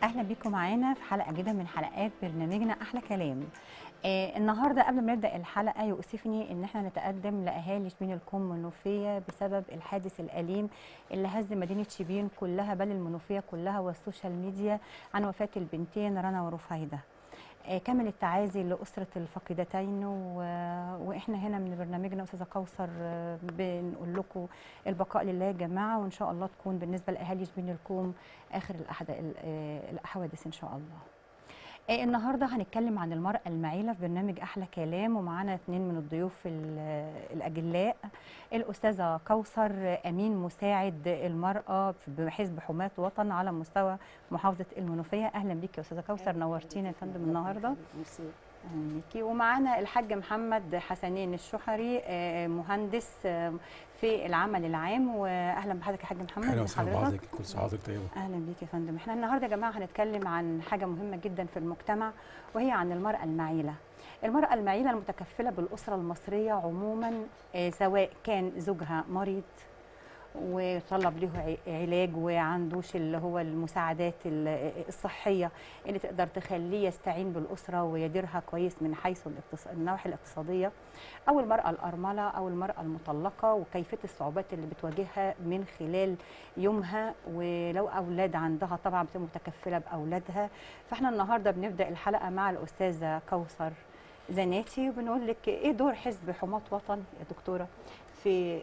اهلا بيكم معانا في حلقه جديده من حلقات برنامجنا احلى كلام آه النهارده قبل ما نبدا الحلقه يؤسفني ان احنا نتقدم لاهالي شبين الكوم منوفيه بسبب الحادث الاليم اللي هز مدينه شبين كلها بل المنوفيه كلها والسوشيال ميديا عن وفاه البنتين رنا ورفايده آه كامل التعازي لاسره الفقيدتين و... واحنا هنا من برنامجنا استاذه كوثر آه بنقول لكم البقاء لله يا جماعه وان شاء الله تكون بالنسبه لاهالي شبين الكوم اخر الأحد... الاحوادث ان شاء الله آه النهارده هنتكلم عن المراه المعيله في برنامج احلى كلام ومعانا اثنين من الضيوف الاجلاء الاستاذه كوثر امين مساعد المراه بحزب حماه وطن على مستوى محافظه المنوفيه اهلا بيكي يا استاذه كوثر نورتينا يا فندم النهارده ميرسي اهلا بيكي ومعانا الحاج محمد حسنين الشحري مهندس في العمل العام واهلا بحضرتك يا حاج محمد اهلا وسهلا بحضرتك كل سنه وحضرتك طيبه اهلا بيك يا فندم احنا النهارده يا جماعه هنتكلم عن حاجه مهمه جدا في المجتمع وهي عن المراه المعيله المراه المعيله المتكفله بالاسره المصريه عموما سواء كان زوجها مريض وطلب له علاج وعندوش اللي هو المساعدات الصحيه اللي تقدر تخليه يستعين بالاسره ويديرها كويس من حيث النواحي الاقتصاديه او المراه الارمله او المراه المطلقه وكيفيه الصعوبات اللي بتواجهها من خلال يومها ولو اولاد عندها طبعا بتبقى متكفله باولادها فاحنا النهارده بنبدا الحلقه مع الاستاذه كوثر زناتي وبنقول لك ايه دور حزب حماة وطن يا دكتوره في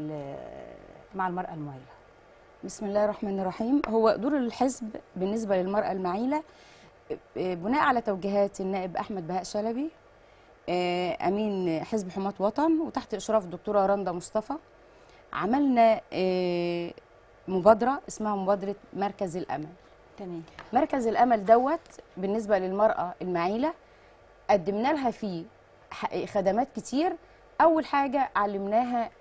مع المرأة المعيلة بسم الله الرحمن الرحيم هو دور الحزب بالنسبة للمرأة المعيلة بناء على توجيهات النائب أحمد بهاء شلبي أمين حزب حماة وطن وتحت إشراف الدكتورة رندا مصطفى عملنا مبادرة اسمها مبادرة مركز الأمل تمام مركز الأمل دوت بالنسبة للمرأة المعيلة قدمنا لها فيه خدمات كتير أول حاجة علمناها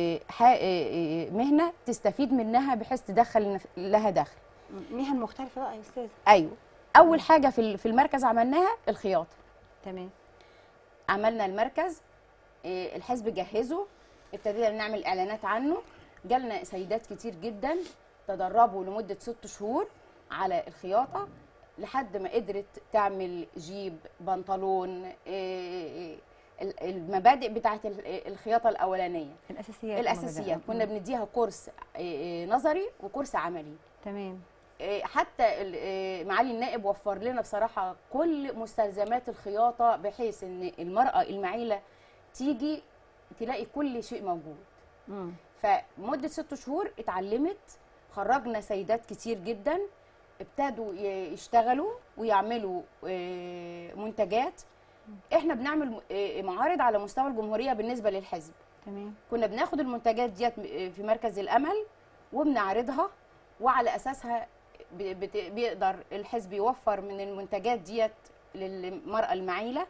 مهنه تستفيد منها بحيث تدخل لها دخل مهن مختلفه بقى يا استاذ ايوه اول حاجه في في المركز عملناها الخياطه تمام عملنا المركز الحزب جهزه ابتدينا نعمل اعلانات عنه جالنا سيدات كتير جدا تدربوا لمده ست شهور على الخياطه لحد ما قدرت تعمل جيب بنطلون المبادئ بتاعه الخياطه الاولانيه الاساسيات الاساسيات كنا بنديها كورس نظري وكورس عملي تمام حتى معالي النائب وفر لنا بصراحه كل مستلزمات الخياطه بحيث ان المراه المعيله تيجي تلاقي كل شيء موجود مم. فمده ست شهور اتعلمت خرجنا سيدات كتير جدا ابتدوا يشتغلوا ويعملوا منتجات احنا بنعمل معارض على مستوى الجمهوريه بالنسبه للحزب تمام كنا بناخد المنتجات ديت في مركز الامل وبنعرضها وعلى اساسها بيقدر الحزب يوفر من المنتجات ديت للمراه المعيله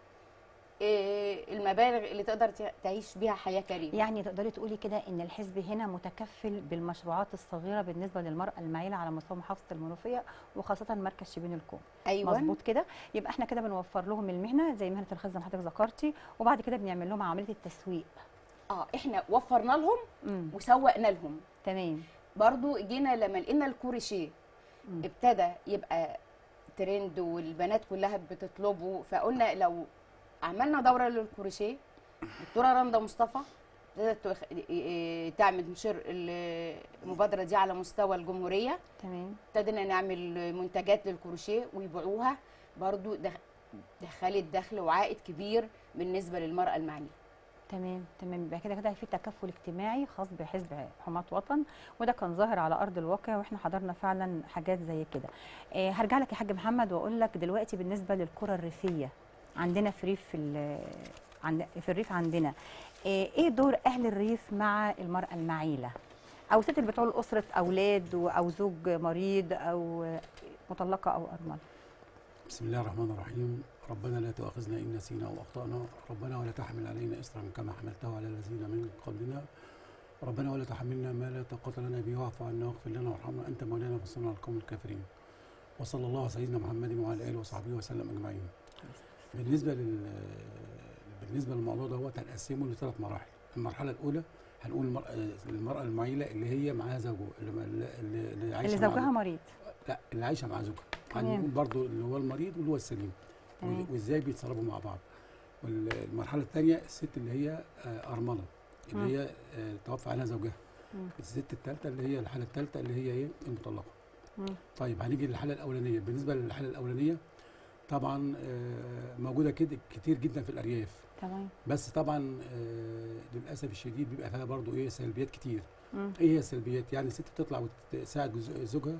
المبالغ اللي تقدر تعيش بيها حياه كريمه يعني تقدري تقولي كده ان الحزب هنا متكفل بالمشروعات الصغيره بالنسبه للمراه المعيله على مستوى محافظه المنوفيه وخاصه مركز شبين الكوم ايوه مظبوط كده يبقى احنا كده بنوفر لهم المهنه زي مهنه الخزن اللي حضرتك ذكرتي وبعد كده بنعمل لهم عمليه التسويق اه احنا وفرنا لهم مم. وسوقنا لهم تمام برضو جينا لما لقينا الكروشيه مم. ابتدى يبقى ترند والبنات كلها بتطلبه فقلنا لو عملنا دوره للكروشيه دكتوره رندا مصطفى ابتدت تعمل تنشر المبادره دي على مستوى الجمهوريه تمام ابتدينا نعمل منتجات للكروشيه ويبيعوها برضو دخلت دخل وعائد كبير بالنسبه للمراه المعنيه تمام تمام يبقى كده كده في تكفل اجتماعي خاص بحزب حماة وطن وده كان ظاهر على ارض الواقع واحنا حضرنا فعلا حاجات زي كده آه هرجع لك يا حاج محمد واقول لك دلوقتي بالنسبه للقرى الريفيه عندنا في ريف في في الريف عندنا ايه دور اهل الريف مع المراه المعيله او ست اللي بتعول اسره اولاد او زوج مريض او مطلقه او ارمله بسم الله الرحمن الرحيم ربنا لا تؤاخذنا ان نسينا او اخطانا ربنا ولا تحمل علينا اسرا كما حملته على الذين من قبلنا ربنا ولا تحملنا ما لا طاقه لنا به واعف عنا واغفر لنا وارحمنا انت مولانا فانصرنا على القوم الكافرين وصلى الله على سيدنا محمد وعلى اله وصحبه وسلم اجمعين بالنسبه لل بالنسبه للموضوع ده هو هنقسمه لثلاث مراحل المرحله الاولى هنقول المرأة, المرأة المعيلة اللي هي معاها زوجها اللي, اللي, اللي عايشة اللي مع زوجها مريض لا اللي عايشة مع زوجها تمام. هنقول برضو اللي هو المريض واللي هو السليم تمام. وازاي بيتصرفوا مع بعض والمرحله الثانيه الست اللي هي آه، ارمله مم. اللي هي آه، توفى عنها زوجها مم. الست الثالثه اللي هي الحاله الثالثه اللي هي ايه المطلقه مم. طيب هنيجي للحاله الاولانيه بالنسبه للحاله الاولانيه طبعا آه، موجوده كده كتير جدا في الارياف تمام بس طبعا آه، للاسف الشديد بيبقى فيها برضو ايه سلبيات كتير مم. ايه هي السلبيات يعني الست بتطلع وتساعد جوز- زوجها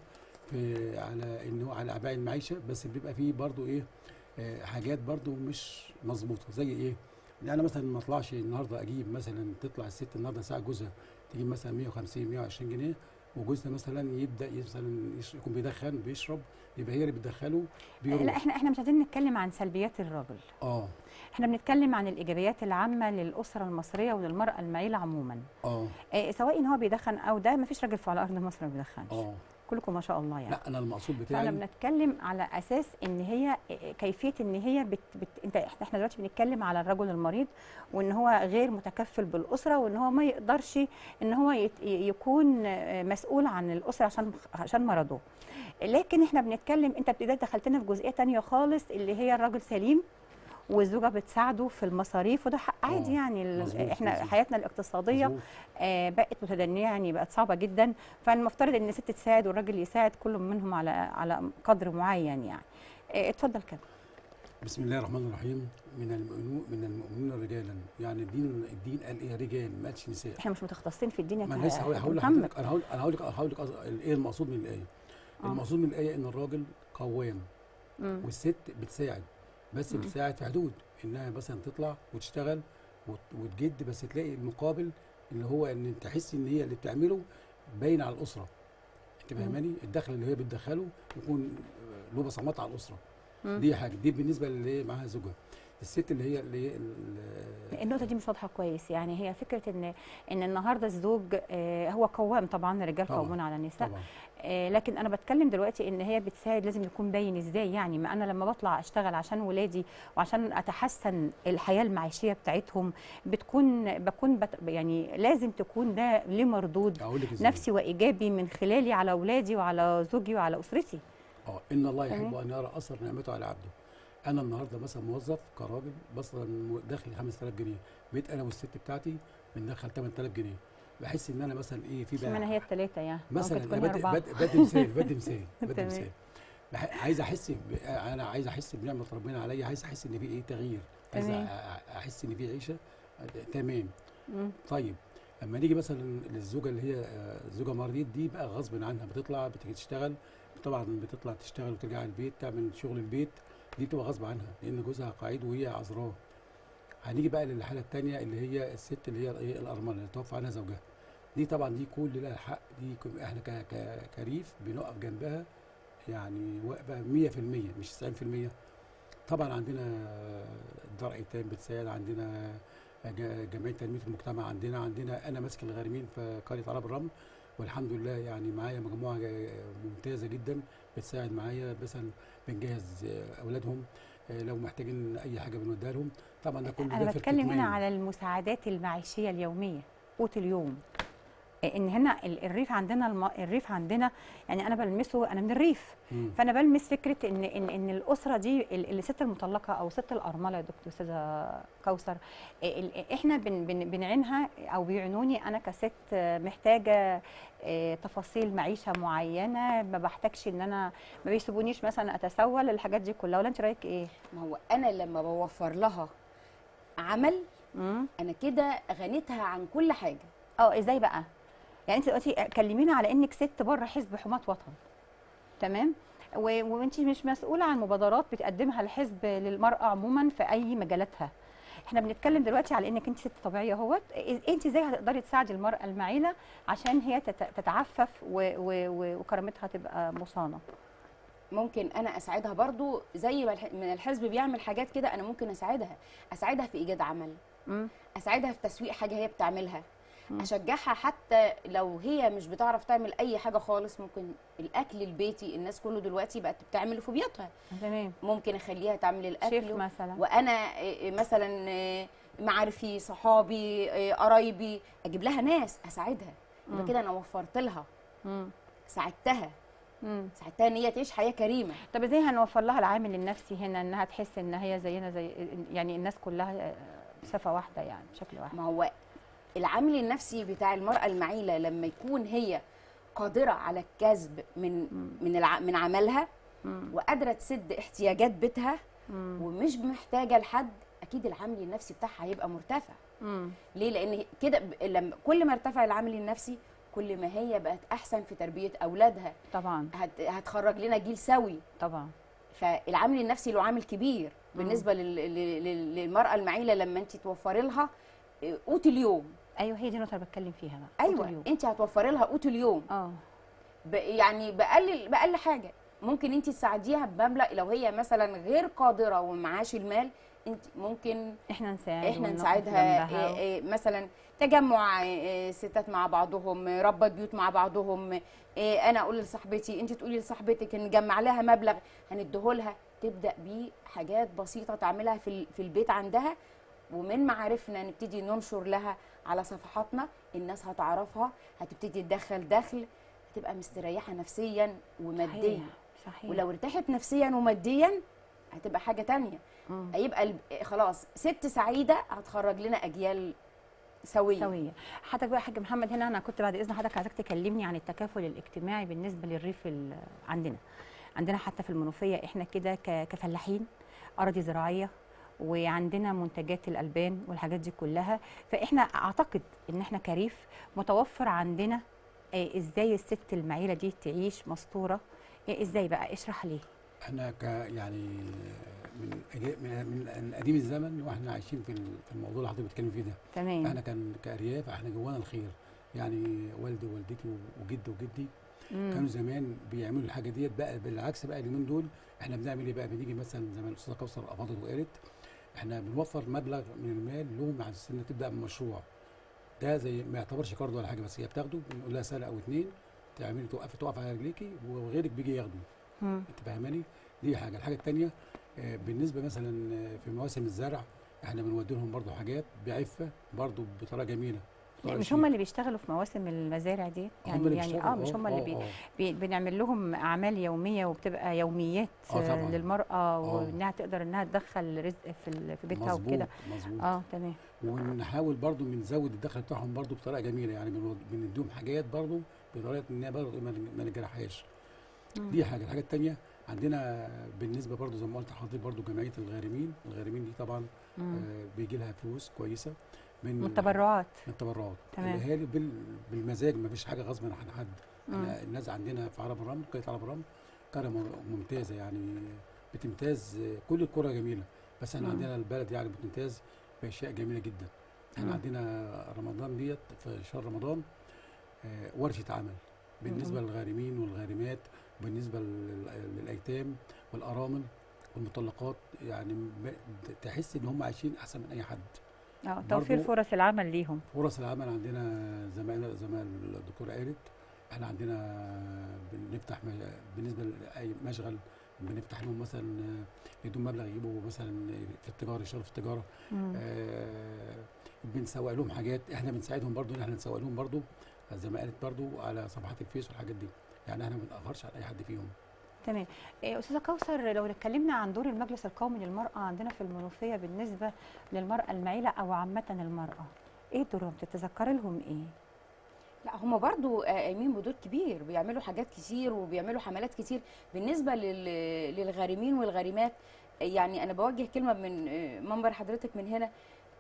في على انه على اعباء المعيشه بس بيبقى فيه برضو ايه آه، حاجات برضو مش مظبوطه زي ايه يعني انا مثلا ما اطلعش النهارده اجيب مثلا تطلع الست النهارده تساعد جوزها تجيب مثلا 150 120 جنيه وجوزها مثلا يبدا مثلا يش- يكون بيدخن بيشرب يبقى هي اللي بتدخله بيروح لا احنا احنا مش عايزين نتكلم عن سلبيات الرجل اه احنا بنتكلم عن الايجابيات العامه للاسره المصريه وللمراه المعيله عموما اه إيه سواء ان هو بيدخن او ده ما فيش راجل في على ارض مصر ما بيدخنش اه كلكم ما شاء الله يعني لا انا المقصود فاحنا بتاعي بنتكلم على اساس ان هي كيفيه ان هي بت بت انت احنا دلوقتي بنتكلم على الرجل المريض وان هو غير متكفل بالاسره وان هو ما يقدرش ان هو يت- يكون مسؤول عن الاسره عشان عشان مرضه لكن احنا بنتكلم انت ابتديت دخلتنا في جزئيه تانية خالص اللي هي الراجل سليم والزوجه بتساعده في المصاريف وده حق عادي آه، يعني ال- مظبوط، احنا مظبوط. حياتنا الاقتصاديه مظبوط. آه، بقت متدنيه يعني بقت صعبه جدا فالمفترض ان الست تساعد والراجل يساعد كل منهم على على قدر معين يعني آه، اتفضل كده بسم الله الرحمن الرحيم من المؤمنون من المؤمنين رجالا يعني الدين الدين قال ايه رجال ما قالش نساء احنا مش متخصصين في الدين يا ما كه- انا لسه هقول يا هقول محمد لحضرتك انا هقول انا هقول لك هقول لك أص- ايه المقصود من الايه آه. المقصود من الايه ان الراجل قوام مم. والست بتساعد بس مم. بتساعد في حدود انها مثلا تطلع وتشتغل وت- وتجد بس تلاقي المقابل اللي هو ان تحس ان هي اللي بتعمله باين على الاسره انت مم. فاهماني الدخل اللي هي بتدخله يكون له بصمات على الاسره مم. دي حاجه دي بالنسبه اللي هي معاها زوجها الست اللي هي اللي هي ال- النقطة دي مش واضحة كويس يعني هي فكرة ان ان النهارده الزوج آه، هو قوام طبعا الرجال طبعاً، قوامون على النساء طبعا آه، لكن انا بتكلم دلوقتي ان هي بتساعد لازم يكون باين ازاي يعني ما انا لما بطلع اشتغل عشان ولادي وعشان اتحسن الحياه المعيشيه بتاعتهم بتكون بكون بت يعني لازم تكون ده ليه مردود اقول لك ازاي نفسي وايجابي من خلالي على اولادي وعلى زوجي وعلى اسرتي اه ان الله يحب تمام. ان يرى اثر نعمته على عبده انا النهارده مثلا موظف كراجل مثلا داخل 5000 جنيه بقيت انا والست بتاعتي بندخل 8000 جنيه بحس ان انا مثلا ايه في اشمعنى بقى هي الثلاثه يعني مثلا ممكن أنا تكون بدي اربعه بدي بدي مثال بدي مثال بدي تمام. مثال بح- عايز احس ب- انا عايز احس بنعمه ربنا عليا عايز احس ان في ايه تغيير عايز تمام. أ- احس ان في عيشه آه، تمام مم. طيب اما نيجي مثلا للزوجه اللي هي آه، زوجه مريض دي بقى غصب عنها بتطلع بتيجي تشتغل طبعا بتطلع تشتغل وترجع البيت تعمل شغل البيت دي بتبقى غصب عنها لان جوزها قاعد وهي عذراه هنيجي بقى للحاله الثانيه اللي هي الست اللي هي ايه الارمله اللي توفى عنها زوجها دي طبعا دي كل لها حق دي كل- احنا ك- ك- كريف بنقف جنبها يعني واقفه 100% مش 90% طبعا عندنا دار ايتام بتساعد عندنا ج- جمعيه تنميه المجتمع عندنا عندنا انا ماسك الغارمين في قريه عرب الرمل والحمد لله يعني معايا مجموعه ج- ممتازه جدا بتساعد معايا مثلا بنجهز آه، اولادهم آه، لو محتاجين اي حاجه بنوديها لهم طبعا ده كله انا ده في بتكلم هنا الكتمان. على المساعدات المعيشيه اليوميه قوت اليوم ان هنا ال- الريف عندنا الم... الريف عندنا يعني انا بلمسه انا من الريف مم. فانا بلمس فكره ان ان ان الاسره دي ال- الست المطلقه او ست الارمله يا دكتور استاذه كوثر ال- احنا بن بن بنعينها او بيعينوني انا كست محتاجه آه، تفاصيل معيشه معينه ما بحتاجش ان انا ما بيسيبونيش مثلا اتسول الحاجات دي كلها ولا انت رايك ايه؟ ما هو انا لما بوفر لها عمل امم انا كده غنيتها عن كل حاجه اه ازاي بقى؟ يعني انت دلوقتي كلمينا على انك ست بره حزب حماة وطن تمام؟ و- وانت مش مسؤوله عن مبادرات بتقدمها الحزب للمراه عموما في اي مجالاتها. احنا بنتكلم دلوقتي على انك انت ست طبيعيه اهوت إز- انت ازاي هتقدري تساعدي المراه المعيله عشان هي تت- تتعفف و- و- و- وكرامتها تبقى مصانه. ممكن انا اساعدها برضو زي ما الح- من الحزب بيعمل حاجات كده انا ممكن اساعدها اساعدها في ايجاد عمل امم اساعدها في تسويق حاجه هي بتعملها مم. اشجعها حتى لو هي مش بتعرف تعمل اي حاجه خالص ممكن الاكل البيتي الناس كله دلوقتي بقت بتعمله في بيوتها تمام ممكن اخليها تعمل شيف الاكل مثلا وانا إيه، مثلا إيه، معارفي صحابي إيه، قرايبي اجيب لها ناس اساعدها مم. يبقى كده انا وفرت لها مم. ساعدتها مم. ساعدتها ان هي تعيش حياه كريمه طب ازاي هنوفر لها العامل النفسي هنا انها تحس ان هي زينا زي يعني الناس كلها آه، بصفه واحده يعني بشكل واحد ما هو العامل النفسي بتاع المراه المعيله لما يكون هي قادره على الكسب من من الع... من عملها مم. وقادره تسد احتياجات بيتها مم. ومش محتاجه لحد اكيد العامل النفسي بتاعها هيبقى مرتفع مم. ليه لان كده ب- لما كل ما ارتفع العامل النفسي كل ما هي بقت احسن في تربيه اولادها طبعا هت... هتخرج لنا جيل سوي طبعا فالعامل النفسي له عامل كبير بالنسبه لل... لل... لل- للمراه المعيله لما انت توفري لها آه، قوت اليوم ايوه هي دي النقطه اللي بتكلم فيها بقى قوت ايوه اليوم. انت هتوفري لها قوت اليوم اه ب... يعني بقلل بقل حاجه ممكن انت تساعديها بمبلغ لو هي مثلا غير قادره ومعاش المال انت ممكن احنا نساعد احنا ونقف نساعدها جنبها. إيه إيه مثلا تجمع إيه ستات مع بعضهم ربة بيوت مع بعضهم إيه انا اقول لصاحبتي انت تقولي لصاحبتك نجمع لها مبلغ هنديهولها تبدا بيه حاجات بسيطه تعملها في ال- في البيت عندها ومن معارفنا نبتدي ننشر لها على صفحاتنا الناس هتعرفها هتبتدي تدخل دخل هتبقى مستريحه نفسيا وماديا صحيح صحيح ولو ارتاحت نفسيا وماديا هتبقى حاجه تانية مم. هيبقى الب- خلاص ست سعيده هتخرج لنا اجيال سويه سويه حضرتك بقى يا حاج محمد هنا انا كنت بعد اذن حضرتك عايزاك تكلمني عن التكافل الاجتماعي بالنسبه للريف ال- عندنا عندنا حتى في المنوفيه احنا كده ك- كفلاحين اراضي زراعيه وعندنا منتجات الالبان والحاجات دي كلها فاحنا اعتقد ان احنا كريف متوفر عندنا آه، ازاي الست المعيله دي تعيش مستوره آه، ازاي بقى اشرح ليه احنا ك يعني من أجي- من من قديم الزمن واحنا عايشين في ال- في الموضوع اللي حضرتك بتتكلم فيه ده تمام احنا كان كارياف احنا جوانا الخير يعني والدي ووالدتي وجدي وجدي مم. كانوا زمان بيعملوا الحاجه ديت بقى بالعكس بقى اليومين دول احنا بنعمل ايه بقى بنيجي مثلا زي ما الاستاذه كوثر افاضت وقالت احنا بنوفر مبلغ من المال لهم على اساس انها تبدا بمشروع ده زي ما يعتبرش قرض ولا حاجه بس هي بتاخده بنقول لها سنه او اتنين تعملي توقفي تقف على رجليكي وغيرك بيجي ياخده مم. انت فاهماني دي حاجه الحاجه الثانيه بالنسبه مثلا آه، في مواسم الزرع احنا بنودي لهم برضو حاجات بعفه برضو بطريقه جميله بطريقة مش شيك. هم اللي بيشتغلوا في مواسم المزارع دي هم يعني اللي يعني بيشتغلوا، اه مش هم اللي بي آه. بي- بنعمل لهم اعمال يوميه وبتبقى يوميات آه آه طبعاً. للمراه وانها تقدر انها تدخل رزق في ال- في بيتها مظبوط وكده مظبوط اه تمام ونحاول برضو بنزود الدخل بتاعهم برضو بطريقه جميله يعني بنود- بنديهم حاجات برضو بطريقه ان هي برضو ما ما نجرحهاش مم. دي حاجه الحاجه الثانيه عندنا بالنسبه برضو زي ما قلت لحضرتك برضو جمعيه الغارمين الغارمين دي طبعا مم. آه بيجي لها فلوس كويسه من من التبرعات من التبرعات تمام. الاهالي بال... بالمزاج ما فيش حاجه غصب عن حد مم. احنا الناس عندنا في عرب الرمل قريه عرب الرمل قريه مم- ممتازه يعني بتمتاز كل القرى جميله بس احنا مم. عندنا البلد يعني بتمتاز باشياء جميله جدا احنا مم. عندنا رمضان ديت في شهر رمضان آه، ورشه عمل بالنسبه مم. للغارمين والغارمات وبالنسبه لل- للايتام والارامل والمطلقات يعني ب- تحس ان هم عايشين احسن من اي حد اه توفير برضو- فرص العمل ليهم فرص العمل عندنا زي ما زي ما الدكتوره قالت احنا عندنا بنفتح م- بالنسبه لاي مشغل بنفتح لهم مثلا يدوم مبلغ يجيبوا مثلا في التجاره يشتغلوا في التجاره مم. آه بنسوق لهم حاجات احنا بنساعدهم برضو ان احنا نسوق لهم برضو زي ما قالت برضو على صفحات الفيس والحاجات دي يعني احنا ما بنأخرش على اي حد فيهم تمام إيه، استاذه كوثر لو اتكلمنا عن دور المجلس القومي للمراه عندنا في المنوفيه بالنسبه للمراه المعيله او عامه المراه ايه دورهم بتتذكري لهم ايه لا هم برضو آه، قايمين بدور كبير بيعملوا حاجات كتير وبيعملوا حملات كتير بالنسبه لل- للغارمين والغارمات آه، يعني انا بوجه كلمه من آه، منبر حضرتك من هنا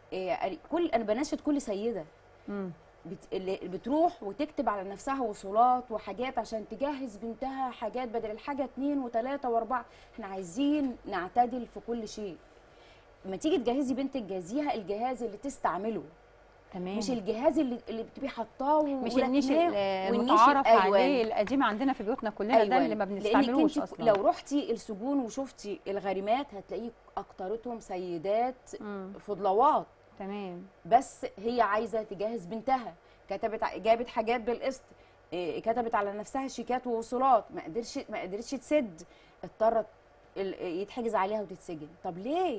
آه، كل انا بناشد كل سيده مم. بت... اللي بتروح وتكتب على نفسها وصولات وحاجات عشان تجهز بنتها حاجات بدل الحاجه اتنين وتلاته واربعه احنا عايزين نعتدل في كل شيء لما تيجي تجهزي بنتك جهزيها الجهاز اللي تستعمله تمام مش الجهاز اللي, اللي بتبقي حطاه مش وركناه النيش ال- والنيش المتعارف الأيوان. عليه القديم عندنا في بيوتنا كلنا ده اللي ما لانك بنستعملوش انت اصلا لو رحتي السجون وشفتي الغارمات هتلاقيه اكترتهم سيدات مم. فضلوات تمام بس هي عايزه تجهز بنتها كتبت ع- جابت حاجات بالقسط إيه، كتبت على نفسها شيكات ووصولات ما قدرش ما قدرتش تسد اضطرت ال- يتحجز عليها وتتسجن طب ليه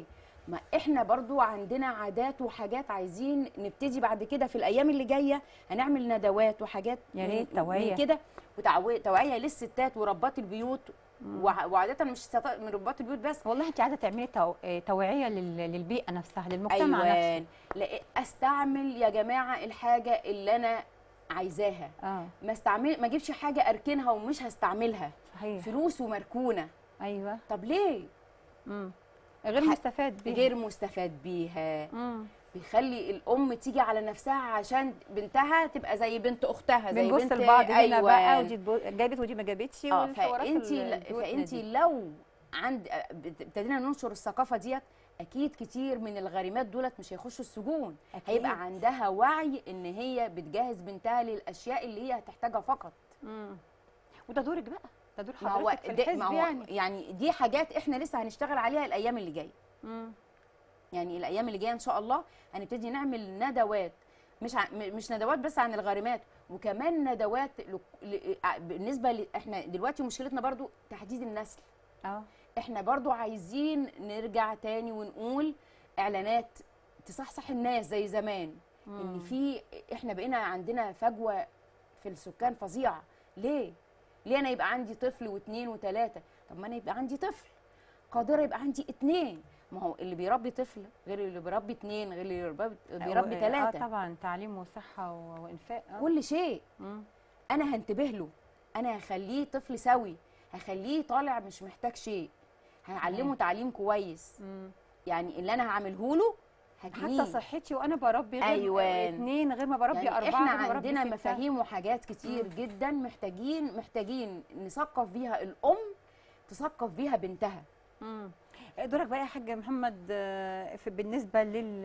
ما احنا برضو عندنا عادات وحاجات عايزين نبتدي بعد كده في الايام اللي جايه هنعمل ندوات وحاجات يا من- ريت من توعية. كده وتعوية توعيه للستات وربات البيوت وع- وعاده مش ستات من ربات البيوت بس والله انت عايزه تعملي تو... آه، توعيه لل... للبيئه نفسها للمجتمع ايوه نفسه لا استعمل يا جماعه الحاجه اللي انا عايزاها اه ما استعمل ما اجيبش حاجه اركنها ومش هستعملها صحيح فلوس ومركونه ايوه طب ليه امم غير ح- مستفاد بيها غير مستفاد بيها مم. بيخلي الام تيجي على نفسها عشان بنتها تبقى زي بنت اختها زي بنبص بنت لبعض هنا أيوة. بقى ودي تبو- جابت ودي ما جابتش اه والحوارات فانتي ال- ل- البيوتنا فانتي دي. لو عند بت- ابتدينا ننشر الثقافه ديت اكيد كتير من الغارمات دولت مش هيخشوا السجون أكيد. هيبقى عندها وعي ان هي بتجهز بنتها للاشياء اللي هي هتحتاجها فقط مم. وده دورك بقى ده دور ما هو حضرتك في ده- الحزب ما هو يعني يعني دي حاجات احنا لسه هنشتغل عليها الايام اللي جايه مم. يعني الايام اللي جايه ان شاء الله هنبتدي نعمل ندوات مش ع... م- مش ندوات بس عن الغارمات وكمان ندوات ل... ل... ع- بالنسبه ل... احنا دلوقتي مشكلتنا برضو تحديد النسل اه احنا برضو عايزين نرجع تاني ونقول اعلانات تصحصح الناس زي زمان ان في احنا بقينا عندنا فجوه في السكان فظيعه ليه ليه انا يبقى عندي طفل واثنين وثلاثه طب ما انا يبقى عندي طفل قادره يبقى عندي اثنين ما هو اللي بيربي طفل غير اللي بيربي اثنين غير اللي بيربي, بيربي اه ثلاثه طبعا تعليم وصحه و- وانفاق اه كل شيء مم. انا هنتبه له انا هخليه طفل سوي هخليه طالع مش محتاج شيء هعلمه تعليم كويس مم. يعني اللي انا هعمله له هجنيه حتى صحتي وانا بربي غير أيوان. اثنين غير ما بربي يعني اربعه احنا غير ما بربي عندنا ستة. مفاهيم وحاجات كتير جدا محتاجين محتاجين نثقف بيها الام تثقف بيها بنتها مم. دورك بقى يا حاج محمد آه، في بالنسبه لل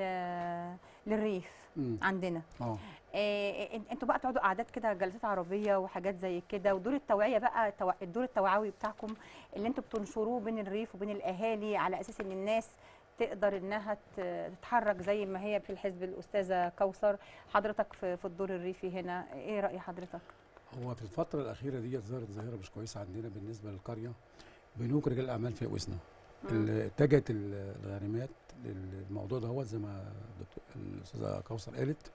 للريف مم. عندنا اه آه، إن- انتوا بقى تقعدوا قعدات كده جلسات عربيه وحاجات زي كده ودور التوعيه بقى التوع- الدور التوعوي بتاعكم اللي انتوا بتنشروه بين الريف وبين الاهالي على اساس ان الناس تقدر انها ت- تتحرك زي ما هي في الحزب الاستاذه كوثر حضرتك في في الدور الريفي هنا ايه راي حضرتك هو في الفترة الأخيرة دي ظهرت ظاهرة مش كويسة عندنا بالنسبة للقرية بنوك رجال الأعمال في وسنا ال- اتجهت ال- الغارمات للموضوع ده هو زي ما الدكتور الأستاذة كوثر قالت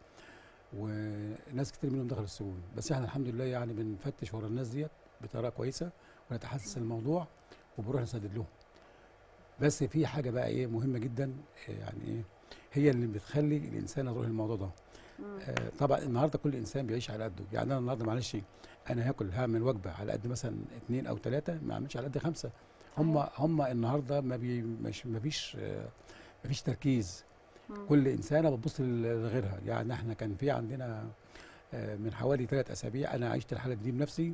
وناس كتير منهم دخلوا السجون بس احنا الحمد لله يعني بنفتش ورا الناس ديت بطريقة كويسة ونتحسس الموضوع وبنروح نسدد لهم بس في حاجة بقى ايه مهمة جدا إيه يعني ايه هي اللي بتخلي الإنسان يروح الموضوع ده آه، طبعا النهارده كل انسان بيعيش على قده يعني انا النهارده معلش انا هاكل هعمل وجبه على قد مثلا اثنين او ثلاثه ما اعملش على قد خمسه هم هم النهارده ما بي مش ما فيش آه، ما فيش تركيز مم. كل انسانه بتبص لغيرها يعني احنا كان في عندنا آه، من حوالي ثلاث اسابيع انا عشت الحاله دي بنفسي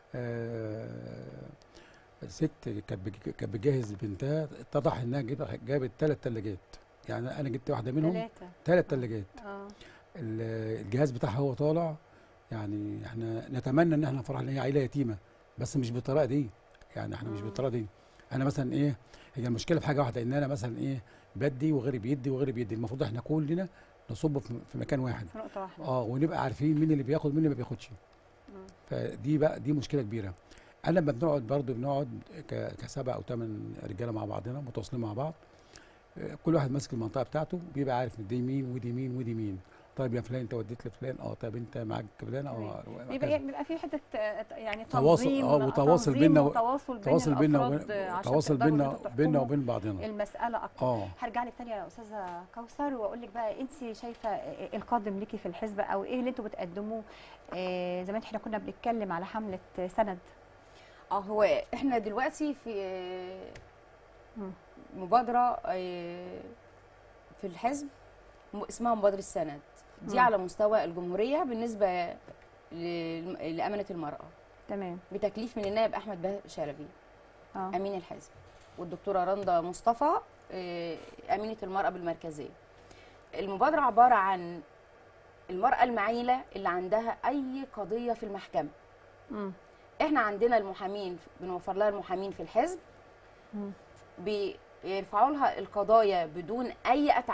آه، ست كانت بتج- كانت بتجهز بنتها اتضح انها جاب- جابت ثلاث ثلاجات يعني انا جبت واحده منهم ثلاثه ثلاث ثلاجات اه ال- الجهاز بتاعها هو طالع يعني احنا نتمنى ان احنا نفرح ان هي عائله يتيمه بس مش بالطريقه دي يعني احنا مش مم. بالطريقه دي انا مثلا ايه هي المشكله في حاجه واحده ان انا مثلا ايه بدي وغيري بيدي وغيري بيدي المفروض احنا كلنا نصب في في مكان واحد في نقطه واحده اه ونبقى عارفين مين اللي بياخد مين اللي ما بياخدش مم. فدي بقى دي مشكله كبيره انا لما بنقعد برضو بنقعد ك- كسبع او ثمان رجاله مع بعضنا متواصلين مع بعض آه، كل واحد ماسك المنطقه بتاعته بيبقى عارف دي مين ودي مين ودي مين طيب يا فلان انت وديت لفلان اه طيب انت معاك فلان اه بيبقى بيبقى في حته آه، يعني تواصل- تنظيم اه، وتواصل تنظيم بينا و- وتواصل بين تواصل بينا الأفراد وبين عشان تواصل تقدروا بينا إن انتوا بينا تحكموا وبين بعضنا المساله اكتر اه هرجع لك تاني يا استاذه كوثر واقول لك بقى انت شايفه إيه القادم ليكي في الحزب او ايه اللي انتوا بتقدموه آه زمان احنا كنا بنتكلم على حمله سند اه هو احنا دلوقتي في مم. مبادره آه، في الحزب م- اسمها مبادره السند دي مم. على مستوى الجمهوريه بالنسبه ل- لامانه المراه تمام بتكليف من النائب احمد باه شلبي اه امين الحزب والدكتوره رندا مصطفى آه، امينه المراه بالمركزيه المبادره عباره عن المراه المعيله اللي عندها اي قضيه في المحكمه مم. احنا عندنا المحامين بنوفر لها المحامين في الحزب مم. بيرفعوا لها القضايا بدون اي اتعاب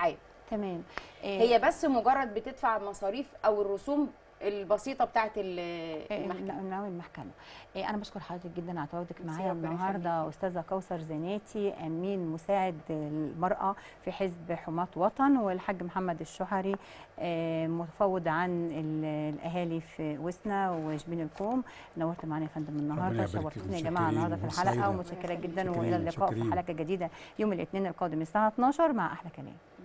تمام آه، هي بس مجرد بتدفع مصاريف او الرسوم البسيطه بتاعه ال- آه، المحكمه ناوي المحكمه آه، انا بشكر حضرتك جدا على تواجدك ميرسي، معايا ربنا النهارده استاذه كوثر زناتي امين مساعد المراه في حزب حماة وطن والحاج محمد الشحري آه، مفوض عن ال- الاهالي في وسنا وشبين الكوم نورت معانا يا فندم النهارده يبارك فيك، شرفتونا يا جماعه النهارده في متشكرين الحلقه وسعيدة. ومتشكره جدا متشكرين، والى اللقاء في متشكرين. حلقه جديده يوم الاثنين القادم الساعه 12 مع احلى كلام